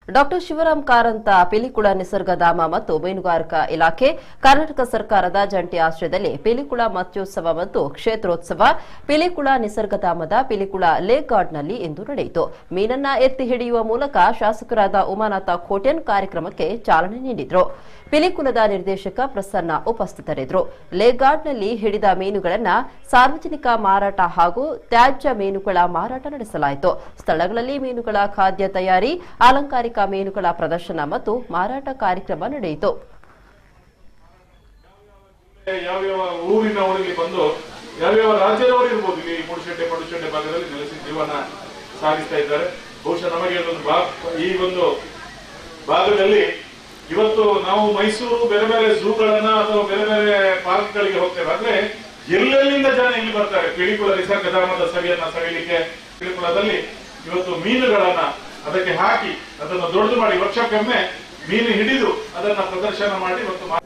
doctor Shivaram Karanth Pilikula Nisargadhama ಮತ್ತು ಮೀನುಗಾರಿಕಾ ಇಲಾಖೆ ಕರ್ನಾಟಕ ಸರ್ಕಾರದ ಜಂಟಿ ಆಶ್ರಯದಲ್ಲಿ ಪಿಲಿಕುಳ ಮತ್ಸ್ಯೋತ್ಸವ ಮತ್ತು ಕ್ಷೇತ್ರೋತ್ಸವ ಪಿಲಿಕುಳ ನಿಸರ್ಗಧಾಮದ ಪಿಲಿಕುಳ ಲೇಕ್ ಗಾರ್ಡ್ನಲ್ಲಿ ಇಂದು ನಡೆಯಿತು ಮೀನನ್ನ ಎತ್ತಿ ಹಿಡಿಯುವ ಮೂಲಕ ಶಾಸಕರಾದ ಉಮಾನಾಥ ಖೋಟ್ಯನ್ ಕಾರ್ಯಕ್ರಮಕ್ಕೆ ಚಾಲನೆ ನೀಡಿದ್ರು ಪಿಲಿಕುಲದ ನಿರ್ದೇಶಕ ಪ್ರಸನ್ನ ಉಪಸ್ಥಿತರಿದ್ದರು ಲೇಕ್ ಗಾರ್ಡ್ನಲ್ಲಿ ಹಿಡಿದ ಮೀನುಗಳನ್ನ ಸಾರ್ವಜನಿಕ ಮಾರಾಟ ಹಾಗೂ ತ್ಯಾಜ್ಯ ಮೀನುಗಳ ಮಾರಾಟ ನಡೆಸಲಾಯಿತು ಸ್ಥಳಗಳಲ್ಲಿ ಮೀನುಗಳ ಖಾದ್ಯ ತಯಾರಿ ಅಲಂಕಾರಿಕ ಮೀನುಗಳ ಪ್ರದರ್ಶನ ಮತ್ತು ಮಾರಾಟ ಕಾರ್ಯಕ್ರಮ ನಡೆಯಿತು ಯಾವ್ಯಾವ ಊರಿನವರು ಇಲ್ಲಿ ಬಂದು ಯಾವ್ಯಾವ ರಾಜ್ಯದವರು ಇರ್ಬೋದು ಇಲ್ಲಿ ಮೂಡುಶೆಡ್ಡೆ ಪಡುಶೆಡ್ಡೆ ಭಾಗದಲ್ಲಿ ನೆಲೆಸಿ ಜೀವನ ಸಾಗಿಸ್ತಾ ಇದ್ದಾರೆ ಬಹುಶಃ ನಮಗೆ ಅದೊಂದು ಭಾ ಈ ಒಂದು ಭಾಗದಲ್ಲಿ ಇವತ್ತು ನಾವು ಮೈಸೂರು ಬೇರೆ ಬೇರೆ ಝೂಗಳನ್ನ ಅಥವಾ ಬೇರೆ ಬೇರೆ ಪಾರ್ಕ್ಗಳಿಗೆ ಹೋಗ್ತೇವೆ ಆದ್ರೆ ಎಲ್ಲೆಲ್ಲಿಂದ ಜನ ಇಲ್ಲಿ ಬರ್ತಾರೆ ಪಿಲಿಕುಳ ನಿಸರ್ಗಧಾಮದ ಸವಿಯನ್ನ ಸವಿಲಿಕ್ಕೆ ಪಿಲಿಕುಳದಲ್ಲಿ ಇವತ್ತು ಮೀನುಗಳನ್ನ ಅದಕ್ಕೆ ಹಾಕಿ ಅದನ್ನು ದೊಡ್ಡದು ಮಾಡಿ ವರ್ಷಕ್ಕೊಮ್ಮೆ ಮೀನು ಹಿಡಿದು ಅದನ್ನ ಪ್ರದರ್ಶನ ಮಾಡಿ ಮತ್ತು